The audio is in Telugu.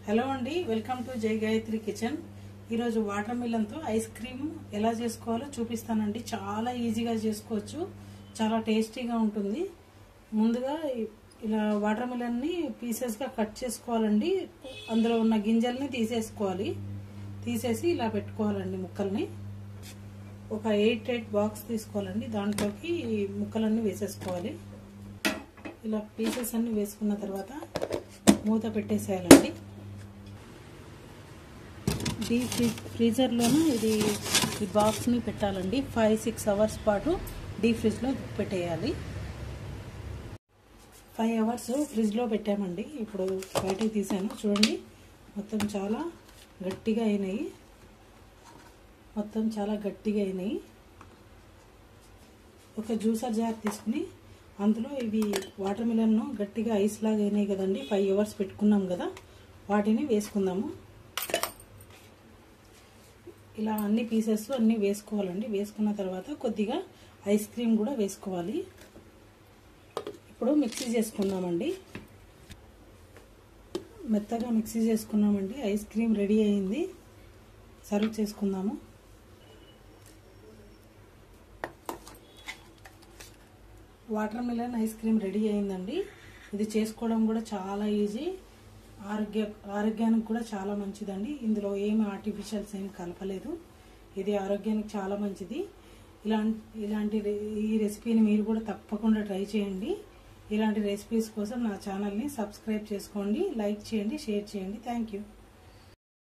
హలో అండి welcome to Jai Gayatri kitchen ఈరోజు వాటర్ మిలన్తో ఐస్ క్రీమ్ ఎలా చేసుకోవాలో చూపిస్తానండి చాలా ఈజీగా చేసుకోవచ్చు చాలా టేస్టీగా ఉంటుంది ముందుగా ఇలా వాటర్ మిలన్ని పీసెస్గా కట్ చేసుకోవాలండి అందులో ఉన్న గింజల్ని తీసేసుకోవాలి తీసేసి ఇలా పెట్టుకోవాలండి ముక్కల్ని ఒక ఎయిట్ ఎయిట్ బాక్స్ తీసుకోవాలండి దాంట్లోకి ఈ ముక్కలన్నీ వేసేసుకోవాలి ఇలా పీసెస్ అన్ని వేసుకున్న తర్వాత మూత పెట్టేసేయాలండి డీప్ ఫ్రీజ్ ఫ్రీజర్లోనూ ఇది ఈ బాక్స్ని పెట్టాలండి ఫైవ్ సిక్స్ అవర్స్ పాటు డీప్ ఫ్రిడ్జ్లో పెట్టేయాలి ఫైవ్ అవర్స్ ఫ్రిడ్జ్లో పెట్టామండి ఇప్పుడు బయటికి తీసాను చూడండి మొత్తం చాలా గట్టిగా అయినాయి మొత్తం చాలా గట్టిగా అయినాయి ఒక జ్యూసర్ జార్ తీసుకుని అందులో ఇవి వాటర్ మిలన్ను గట్టిగా ఐస్ లాగా అయినాయి కదండి ఫైవ్ అవర్స్ పెట్టుకున్నాం కదా వాటిని వేసుకుందాము ఇలా అన్ని పీసెస్ అన్నీ వేసుకోవాలండి వేసుకున్న తర్వాత కొద్దిగా ఐస్ క్రీమ్ కూడా వేసుకోవాలి ఇప్పుడు మిక్సీ చేసుకుందామండి మెత్తగా మిక్సీ చేసుకున్నామండి ఐస్ క్రీమ్ రెడీ అయింది సర్వ్ చేసుకుందాము watermelon ice cream ready అయిందండి ఇది చేసుకోవడం కూడా చాలా ఈజీ ఆరోగ్య ఆరోగ్యానికి కూడా చాలా మంచిదండి ఇందులో ఏమి ఆర్టిఫిషియల్స్ ఏమి కలపలేదు ఇది ఆరోగ్యానికి చాలా మంచిది ఇలాంటి ఇలాంటి ఈ రెసిపీని మీరు కూడా తప్పకుండా ట్రై చేయండి ఇలాంటి రెసిపీస్ కోసం నా ఛానల్ని సబ్స్క్రైబ్ చేసుకోండి లైక్ చేయండి షేర్ చేయండి థ్యాంక్ యూ